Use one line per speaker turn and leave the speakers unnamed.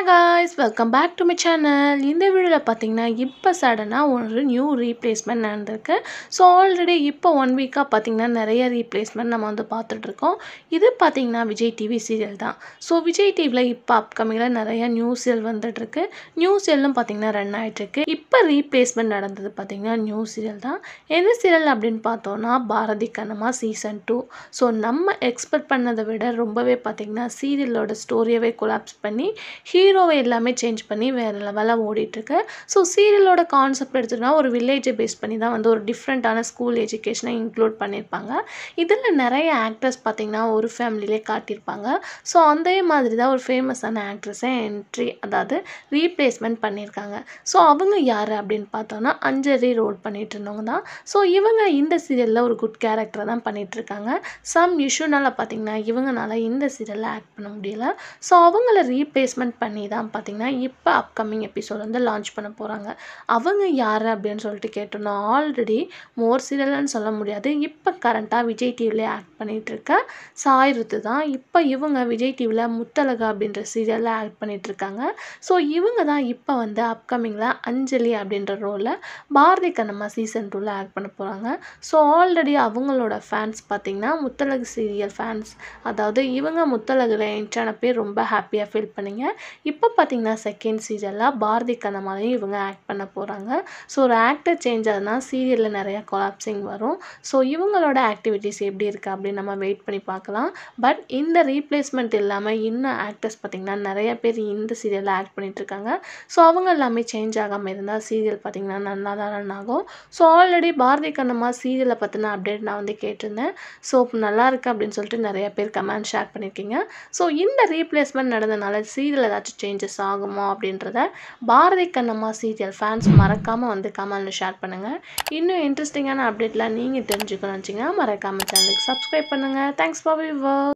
guys welcome back to my channel இந்த வீடியோவில் பார்த்தீங்கன்னா இப்போ சடனாக ஒரு நியூ ரீப்ளேஸ்மெண்ட் நடந்திருக்கு ஸோ ஆல்ரெடி இப்போ ஒன் வீக்காக பார்த்தீங்கன்னா நிறைய ரீப்ளேஸ்மெண்ட் நம்ம வந்து பார்த்துட்ருக்கோம் இது பார்த்தீங்கன்னா விஜய் டிவி சீரியல் தான் ஸோ விஜய் டிவியில் இப்போ அப்கமிங்கில் நிறைய நியூ சீரியல் வந்துட்டுருக்கு நியூ சீரியலும் பார்த்தீங்கன்னா ரன் ஆகிட்டுருக்கு இப்போ ரீப்ளேஸ்மெண்ட் நடந்தது பார்த்தீங்கன்னா நியூ சீரியல் தான் எந்த சீரியல் அப்படின்னு பார்த்தோன்னா Bharathi Kannamma season two so நம்ம எக்ஸ்பெக்ட் பண்ணதை விட ரொம்பவே பார்த்தீங்கன்னா சீரியலோட ஸ்டோரியவே கொலாப்ஸ் பண்ணி ஹீரோவை எல்லாமே சேஞ்ச் பண்ணி வேறு லெவலாக ஓடிட்டுருக்கு ஸோ சீரியலோட கான்செப்ட் எடுத்துட்டோம்னா ஒரு வில்லேஜை பேஸ் பண்ணி தான் வந்து ஒரு டிஃப்ரெண்ட்டான ஸ்கூல் எஜுகேஷனை இன்க்ளூட் பண்ணியிருப்பாங்க இதில் நிறைய ஆக்டர்ஸ் பார்த்திங்கன்னா ஒரு ஃபேமிலியிலே காட்டியிருப்பாங்க ஸோ அதே மாதிரி தான் ஒரு ஃபேமஸான ஆக்ட்ரஸை என்ட்ரி அதாவது ரீப்ளேஸ்மெண்ட் பண்ணியிருக்காங்க ஸோ அவங்க யார் அப்படின்னு பார்த்தோன்னா அஞ்சலி ரோல் பண்ணிட்டு இருந்தவங்க தான் ஸோ இவங்க இந்த சீரியலில் ஒரு குட் கேரக்டரை தான் பண்ணிகிட்ருக்காங்க சம் இஷ்யூனால பார்த்தீங்கன்னா இவங்கனால இந்த சீரியலில் ஆக்ட் பண்ண முடியல ஸோ அவங்கள ரீப்ளேஸ்மெண்ட் பண்ணி தான் பார்த்தீங்கன்னா இப்போ அப்கமிங் எபிசோட் வந்து லான்ச் பண்ண போகிறாங்க அவங்க யார் அப்படின்னு சொல்லிட்டு கேட்டோம்னா ஆல்ரெடி மோர் சீரியல்னு சொல்ல முடியாது இப்போ கரண்ட்டாக விஜய் டிவிலே ஆக்ட் பண்ணிகிட்டு இருக்க சாய் ருத்து தான் இப்போ இவங்க விஜய் டிவியில் முத்தழகா அப்படின்ற சீரியலில் ஆக்ட் பண்ணிட்டு இருக்காங்க ஸோ இவங்க தான் இப்போ வந்து அப்கமிங்கில் அஞ்சலி அப்படின்ற ரோலில் பாரதி கண்ணம்மா சீசன் டூவில் ஆக்ட் பண்ண போகிறாங்க ஸோ ஆல்ரெடி அவங்களோட ஃபேன்ஸ் பார்த்திங்கன்னா முத்தழகு சீரியல் ஃபேன்ஸ் அதாவது இவங்க முத்தழகில் என்ட்ரான பேர் ரொம்ப ஹாப்பியாக ஃபீல் பண்ணீங்க இப்போ பார்த்தீங்கன்னா செகண்ட் சீரியலில் பாரதி கண்ணம்மாலையும் இவங்க ஆக்ட் பண்ண போகிறாங்க ஸோ ஒரு ஆக்டர் சேஞ்ச் ஆகுதுன்னா சீரியலில் நிறைய கொலாப்சிங் வரும் ஸோ இவங்களோட ஆக்டிவிட்டீஸ் எப்படி இருக்குது அப்படின்னு நம்ம வெயிட் பண்ணி பார்க்கலாம் பட் இந்த ரீப்ளேஸ்மெண்ட் இல்லாமல் இன்னும் ஆக்டர்ஸ் பார்த்திங்கன்னா நிறைய பேர் இந்த சீரியலில் ஆக்ட் பண்ணிட்டு இருக்காங்க ஸோ அவங்க எல்லாமே சேஞ்ச் ஆகாமல் இருந்தால் சீரியல் பார்த்திங்கன்னா நல்லா தான் ரன் ஆகும் ஸோ ஆல்ரெடி பாரதி கண்ணம்மா சீரியலை பற்றின அப்டேட் நான் வந்து கேட்டிருந்தேன் ஸோ நல்லா இருக்குது அப்படின்னு சொல்லிட்டு நிறைய பேர் கமெண்ட் ஷேர் பண்ணியிருக்கீங்க ஸோ இந்த ரீப்ளேஸ்மெண்ட் நடந்தனால சீரியல் ஏதாச்சும் சேஞ்சஸ் ஆகுமா அப்படின்றத பாரதி கண்ணம்மா சீரியல் ஃபேன்ஸ் மறக்காமல் வந்து கமெண்ட்டில் ஷேர் பண்ணுங்கள் இன்னும் இன்ட்ரெஸ்டிங்கான அப்டேட்லாம் நீங்கள் தெரிஞ்சுக்கணும் வச்சிங்கன்னா மறக்காமல் சேனலுக்கு சப்ஸ்கிரைப் பண்ணுங்கள் தேங்க்ஸ் ஃபார் விவர்